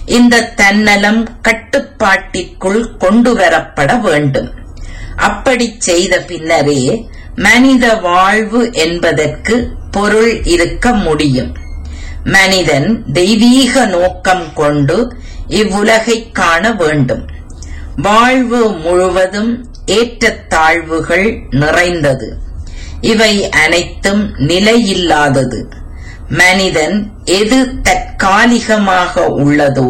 இந்த தன்னலம் கட்டுப்பாட்டிற்குள் கொண்டு வரப்பட வேண்டும் அப்படி செய்த பின்னரே மனித வாழ்வு என்பதற்கு பொருள் இருக்க முடியும் மனிதன் தெய்வீக நோக்கம் கொண்டு இவ்வுலகைக் காண வேண்டும் வாழ்வு முழுவதும் ஏற்றத்தாழ்வுகள் நிறைந்தது இவை அனைத்தும் நிலையில்லாதது மனிதன் எது தற்காலிகமாக உள்ளதோ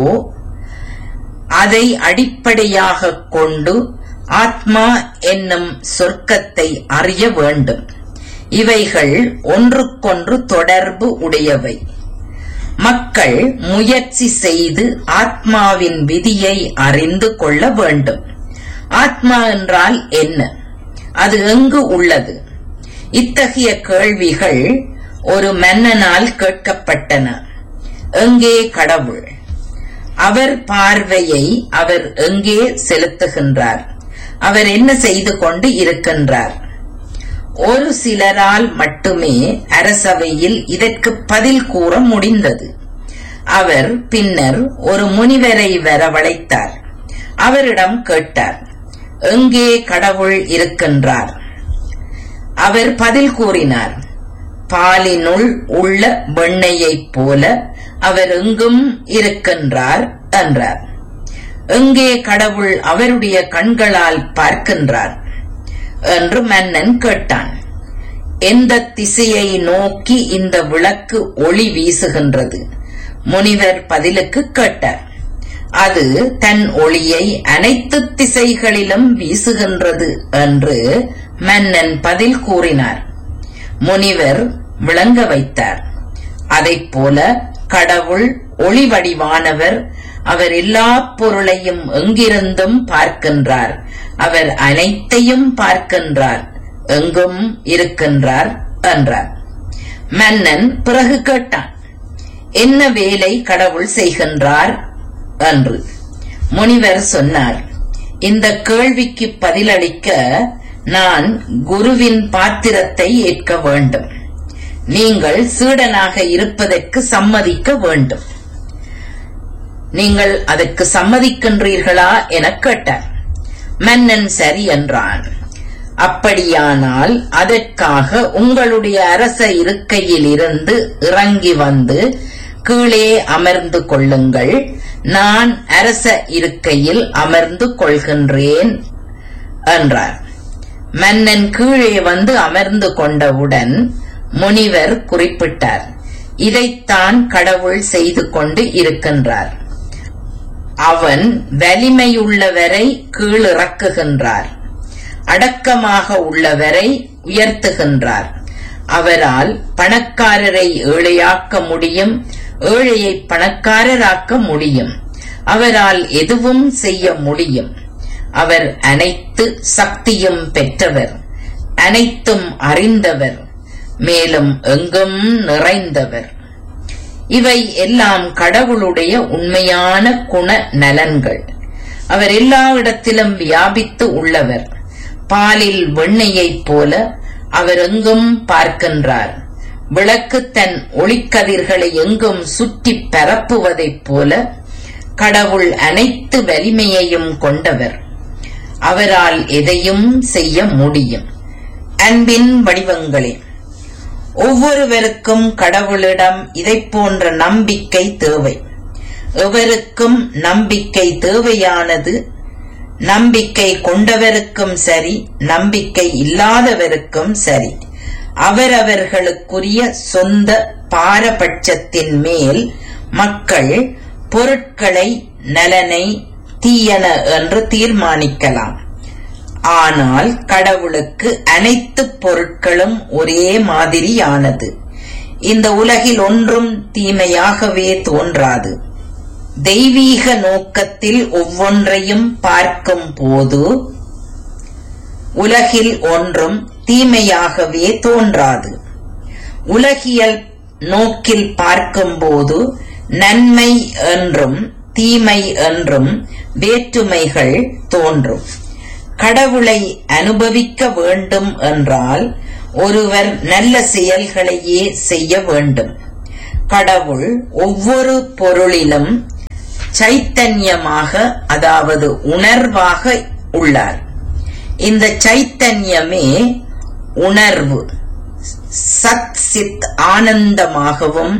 அதை அடிப்படையாக கொண்டு ஆத்மா என்னும் சொர்க்கத்தை அறிய வேண்டும் இவைகள் ஒன்றுக்கொன்று தொடர்பு உடையவை மக்கள் முயற்சி செய்து ஆத்மாவின் விதியை அறிந்து கொள்ள வேண்டும் ஆத்மா என்றால் என்ன அது எங்கு உள்ளது இத்தகைய கேள்விகள் ஒரு மன்னனால் கேட்கப்பட்டன எங்கே கடவுள் அவர் பார்வையை அவர் எங்கே செலுத்துகின்றார் அவர் என்ன செய்து கொண்டு இருக்கின்றார் ஒரு சிலரால் மட்டுமே அரசவையில் இதற்கு பதில் கூற முடிந்தது அவர் பின்னர் ஒரு முனிவரை வரவழைத்தார் அவரிடம் கேட்டார் எங்கே கடவுள் இருக்கின்றார் அவர் பதில் கூறினார் பாலினுள் உள்ள வெண்ணையைப் போல அவர் எங்கும் இருக்கின்றார் என்றார் எங்கே கடவுள் அவருடைய கண்களால் பார்க்கின்றார் என்று மன்னன் கேட்டான் எந்த திசையை நோக்கி இந்த விளக்கு ஒளி வீசுகின்றது முனிவர் பதிலுக்கு கேட்டார் அது தன் ஒளியை அனைத்து திசைகளிலும் வீசுகின்றது என்று மன்னன் பதில் கூறினார் முனிவர் விளங்க வைத்தார் அதைப் போல கடவுள் ஒளி வடிவானவர் அவர் எல்லா பொருளையும் எங்கிருந்தும் பார்க்கின்றார் அவர் அனைத்தையும் பார்க்கின்றார் எங்கும் இருக்கின்றார் என்றார் மன்னன் பிறகு கேட்டான் என்ன வேலை கடவுள் செய்கின்றார் என்று முனிவர் சொன்னார் இந்த கேள்விக்கு பதிலளிக்க நான் குருவின் பாத்திரத்தை ஏற்க வேண்டும் நீங்கள் சீடனாக இருப்பதற்கு சம்மதிக்க வேண்டும் நீங்கள் அதற்கு சம்மதிக்கின்றீர்களா எனக் கேட்டார் மன்னன் சரி என்றான் அப்படியானால் அதற்காக உங்களுடைய அரச இருக்கையில் இருந்து இறங்கி வந்து கீழே அமர்ந்து கொள்ளுங்கள் நான் அரச இருக்கையில் அமர்ந்து கொள்கின்றேன் என்றார் மன்னன் கீழே வந்து அமர்ந்து கொண்டவுடன் முனிவர் குறிப்பிட்டார் இதைத்தான் கடவுள் செய்து கொண்டு இருக்கின்றார் அவன் வலிமையுள்ளவரை கீழிறக்குகின்றார் அடக்கமாக உள்ளவரை உயர்த்துகின்றார் அவரால் பணக்காரரை ஏழையாக்க முடியும் ஏழையை பணக்காரராக்க முடியும் அவரால் எதுவும் செய்ய முடியும் அவர் அனைத்து சக்தியும் பெற்றவர் அனைத்தும் அறிந்தவர் மேலும் எங்கும் நிறைந்தவர் இவை எல்லாம் கடவுளுடைய உண்மையான குண நலன்கள் அவர் எல்லா இடத்திலும் வியாபித்து உள்ளவர் பாலில் வெண்ணெயைப் போல அவர் எங்கும் பார்க்கின்றார் விளக்கு தன் ஒளிக்கதிர்களை எங்கும் சுற்றி பரப்புவதைப் போல கடவுள் அனைத்து வலிமையையும் கொண்டவர் அவரால் எதையும் செய்ய முடியும் அன்பின் வடிவங்களே ஒவ்வொருவருக்கும் கடவுளிடம் இதைப் போன்ற நம்பிக்கை தேவை எவருக்கும் நம்பிக்கை தேவையானது நம்பிக்கை கொண்டவருக்கும் சரி நம்பிக்கை இல்லாதவருக்கும் சரி அவரவர்களுக்குரிய சொந்த பாரபட்சத்தின் மேல் மக்கள் பொருட்களை நலனை தீயன என்று தீர்மானிக்கலாம் ஆனால் கடவுளுக்கு அனைத்து பொருட்களும் ஒரே மாதிரியானது இந்த உலகில் ஒன்றும் தீமையாகவே தோன்றாது தெய்வீக நோக்கத்தில் ஒவ்வொன்றையும் பார்க்கும் போது உலகில் ஒன்றும் தீமையாகவே தோன்றாது உலகியல் நோக்கில் பார்க்கும்போது நன்மை என்றும் தீமை என்றும் வேற்றுமைகள் தோன்றும் கடவுளை அனுபவிக்க வேண்டும் என்றால் ஒருவர் நல்ல செயல்களையே செய்ய வேண்டும் கடவுள் ஒவ்வொரு பொருளிலும் சைத்தன்யமாக அதாவது உணர்வாக உள்ளார் இந்த சைத்தன்யமே உணர்வு சத் சித் ஆனந்தமாகவும்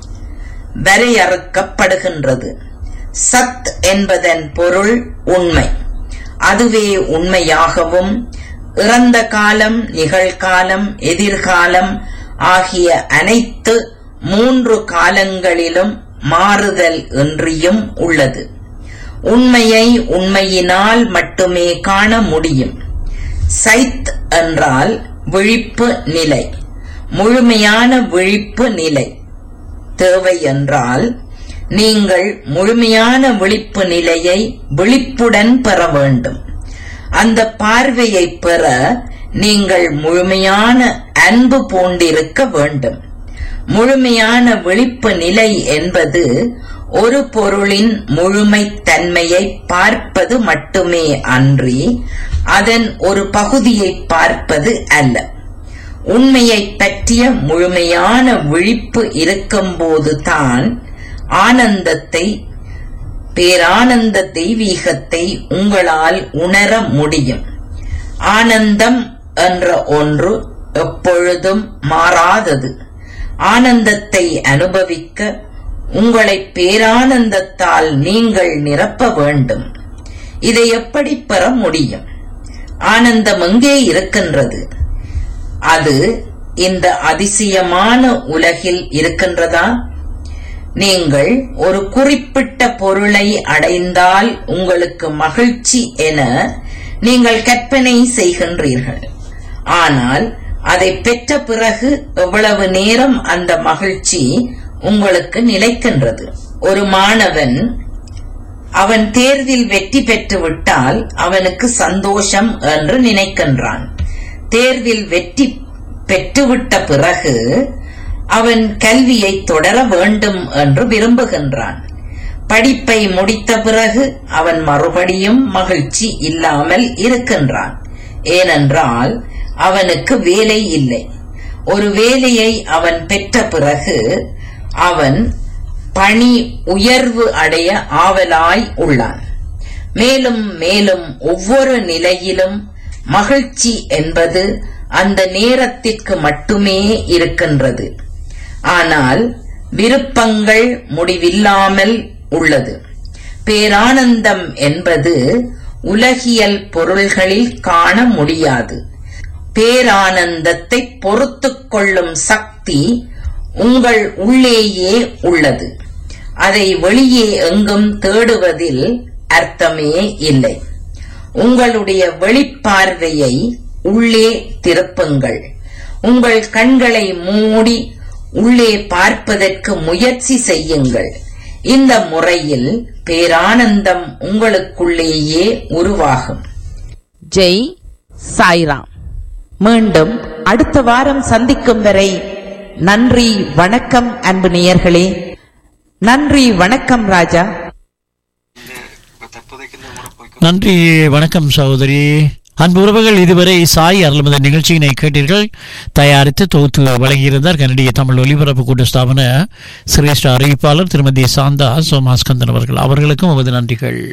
வரையறுக்கப்படுகின்றது சத் என்பதன் பொருள் உண்மை அதுவே உண்மையாகவும் இறந்த காலம் நிகழ்காலம் எதிர்காலம் ஆகிய அனைத்து மூன்று காலங்களிலும் மாறுதல் இன்றியும் உள்ளது உண்மையை உண்மையினால் மட்டுமே காண முடியும் சைத் என்றால் விழிப்பு நிலை முழுமையான விழிப்பு நிலை தேவை என்றால் நீங்கள் முழுமையான விழிப்பு நிலையை விழிப்புடன் பெற வேண்டும் அந்த பார்வையை பெற நீங்கள் முழுமையான அன்பு பூண்டிருக்க வேண்டும் முழுமையான விழிப்பு நிலை என்பது ஒரு பொருளின் முழுமைத் தன்மையை பார்ப்பது மட்டுமே அன்றி அதன் ஒரு பகுதியை பார்ப்பது அல்ல உண்மையைப் பற்றிய முழுமையான விழிப்பு இருக்கும்போதுதான் ஆனந்தத்தை பேரானந்த தெய்வீகத்தை உங்களால் உணர முடியும் ஆனந்தம் என்ற ஒன்று எப்பொழுதும் மாறாதது ஆனந்தத்தை அனுபவிக்க உங்களை பேரானந்தத்தால் நீங்கள் நிரப்ப வேண்டும் இதை எப்படி பெற முடியும் ஆனந்தம் எங்கே இருக்கின்றது அது இந்த அதிசயமான உலகில் இருக்கின்றதா நீங்கள் ஒரு குறிப்பிட்ட பொருளை அடைந்தால் உங்களுக்கு மகிழ்ச்சி என நீங்கள் கற்பனை செய்கின்றீர்கள் ஆனால் அதை பெற்ற பிறகு எவ்வளவு நேரம் அந்த மகிழ்ச்சி உங்களுக்கு நிலைக்கின்றது ஒரு மாணவன் அவன் தேர்வில் வெற்றி பெற்று விட்டால் அவனுக்கு சந்தோஷம் என்று நினைக்கின்றான் தேர்வில் வெற்றி பெற்றுவிட்ட பிறகு அவன் கல்வியை தொடர வேண்டும் என்று விரும்புகின்றான் படிப்பை முடித்த பிறகு அவன் மறுபடியும் மகிழ்ச்சி இல்லாமல் இருக்கின்றான் ஏனென்றால் அவனுக்கு வேலை இல்லை ஒரு வேலையை அவன் பெற்ற பிறகு அவன் பணி உயர்வு அடைய ஆவலாய் உள்ளான் மேலும் மேலும் ஒவ்வொரு நிலையிலும் மகிழ்ச்சி என்பது அந்த நேரத்திற்கு மட்டுமே இருக்கின்றது ஆனால் விருப்பங்கள் முடிவில்லாமல் உள்ளது பேரானந்தம் என்பது உலகியல் பொருள்களில் காண முடியாது பேரானந்தத்தை பொறுத்துக் கொள்ளும் சக்தி உங்கள் உள்ளேயே உள்ளது அதை வெளியே எங்கும் தேடுவதில் அர்த்தமே இல்லை உங்களுடைய வெளிப்பார்வையை உள்ளே திருப்புங்கள் உங்கள் கண்களை மூடி உள்ளே பார்ப்பதற்கு முயற்சி செய்யுங்கள் இந்த முறையில் பேரானந்தம் உங்களுக்குள்ளேயே உருவாகும் ஜெய் சாய்ராம் மீண்டும் அடுத்த வாரம் சந்திக்கும் வரை நன்றி வணக்கம் அன்பு நேயர்களே நன்றி வணக்கம் ராஜா நன்றி வணக்கம் சகோதரி அன்பு உறவுகள் இதுவரை சாய் அருள்மத நிகழ்ச்சியினை கேட்டீர்கள் தயாரித்து தொகுத்து வழங்கியிருந்தார் கனடிய தமிழ் ஒலிபரப்பு கூட்ட ஸ்தாபன சிரேஷ்ட அறிவிப்பாளர் திருமதி சாந்தா சோமாஸ்கந்தன் அவர்கள் அவர்களுக்கும் நமது நன்றிகள்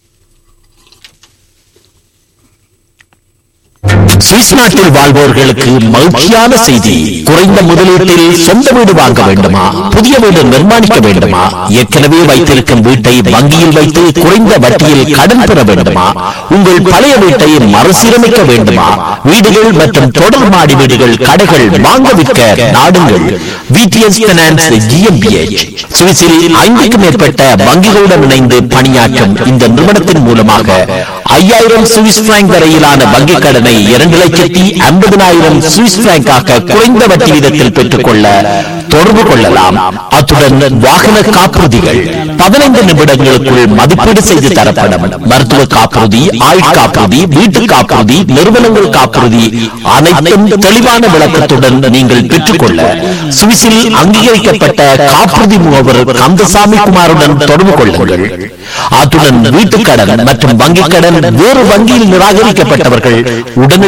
சுவிஸ் நாட்டில் வாழ்வோர்களுக்கு மகிழ்ச்சியான செய்தி குறைந்த முதலீட்டில் சொந்த வீடு வாங்க வேண்டுமா புதிய வீடு நிர்மாணிக்க வேண்டுமா ஏற்கனவே வைத்திருக்கும் வீட்டை வங்கியில் வைத்து குறைந்த வட்டியில் கடன் பெற வேண்டுமா உங்கள் பழைய வீட்டை மறுசீரமைக்க வேண்டுமா வீடுகள் மற்றும் தொடர் மாடி வீடுகள் கடைகள் வாங்க விற்க நாடுங்கள் விடிஎஸ் பைனான்ஸ் ஜிஎம்பிஎச் சுவிஸில் ஐந்துக்கும் மேற்பட்ட வங்கிகளுடன் இணைந்து பணியாற்றும் இந்த நிறுவனத்தின் மூலமாக ஐயாயிரம் சுவிஸ் பிராங்க் வரையிலான வங்கிக் கடனை இரண்டு லட்சத்தி ஐம்பதனாயிரம் சுவிஸ் பிராங்காக குறைந்த வட்டி வீதத்தில் பெற்றுக்கொள்ள தொடர்பு கொள்ளலாம் அத்துடன் வாகன காப்புறுதிகள் பதினைந்து நிமிடங்களுக்குள் மதிப்பீடு செய்து தரப்படும் மருத்துவ காப்புறுதி ஆயுள் காப்புறுதி வீட்டு காப்புறுதி நிறுவனங்கள் காப்புறுதி அனைத்தும் தெளிவான விளக்கத்துடன் நீங்கள் பெற்றுக்கொள்ள சுவிஸில் அங்கீகரிக்கப்பட்ட காப்புறுதி முகவர் கந்தசாமி குமாருடன் தொடர்பு கொள்ளுங்கள் அத்துடன் வீட்டுக் கடன் மற்றும் வங்கிக் கடன் வேறு வங்கியில் நிராகரிக்கப்பட்டவர்கள் உடனடியாக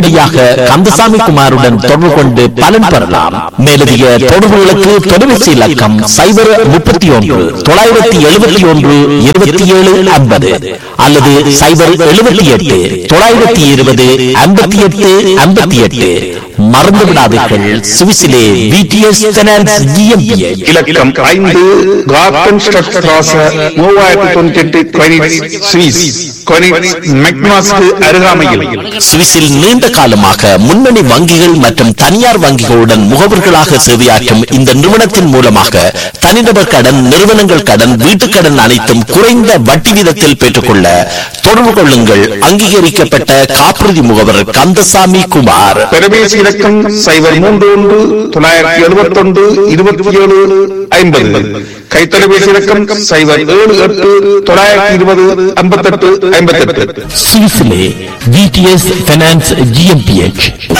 நேரடியாக கந்தசாமி குமாருடன் தொடர்பு கொண்டு பலன் பெறலாம் மேலதிக தொடர்புகளுக்கு தொலைபேசி இலக்கம் சைபர் முப்பத்தி ஒன்று தொள்ளாயிரத்தி எழுபத்தி ஒன்று இருபத்தி ஏழு ஐம்பது அல்லது சைபர் எழுபத்தி எட்டு தொள்ளாயிரத்தி இருபது ஐம்பத்தி எட்டு ஐம்பத்தி எட்டு மறந்து விடாதீர்கள் சுவிசிலே விடிஎஸ் ஃபைனான்ஸ் GmbH. இலக்கம் ஐந்து கார்டன் ஸ்ட்ராச மூவாயிரத்தி தொண்ணூத்தி எட்டு கொனிட்ஸ் சுவிஸ் கொனிட்ஸ் மெக்னாஸ்க்கு அருகாமையில் சுவிஸில் நீண்ட காலமாக முன்னணி வங்கிகள் மற்றும் தனியார் வங்கிகளுடன் முகவர்களாக சேவையாற்றும் இந்த நிறுவனத்தின் மூலமாக தனிநபர் கடன் நிறுவனங்கள் கடன் வீட்டுக் கடன் அனைத்தும் குறைந்த வட்டி வீதத்தில் பெற்றுக்கொள்ள தொடர்பு கொள்ளுங்கள் அங்கீகரிக்கப்பட்ட காப்புறுதி முகவர் கந்தசாமி குமார் தொலைபேசி இலக்கம் சைபர் மூன்று ஒன்று தொள்ளாயிரத்தி எழுபத்தி ஒன்று இருபத்தி ஏழு ஐம்பது கைத்தொலைபேசி இலக்கம் சைபர் ஏழு எட்டு தொள்ளாயிரத்தி இருபது ஐம்பத்தெட்டு ஐம்பத்தெட்டு சுவிஸிலே விடிஎஸ் ஃபைனான்ஸ் GmbH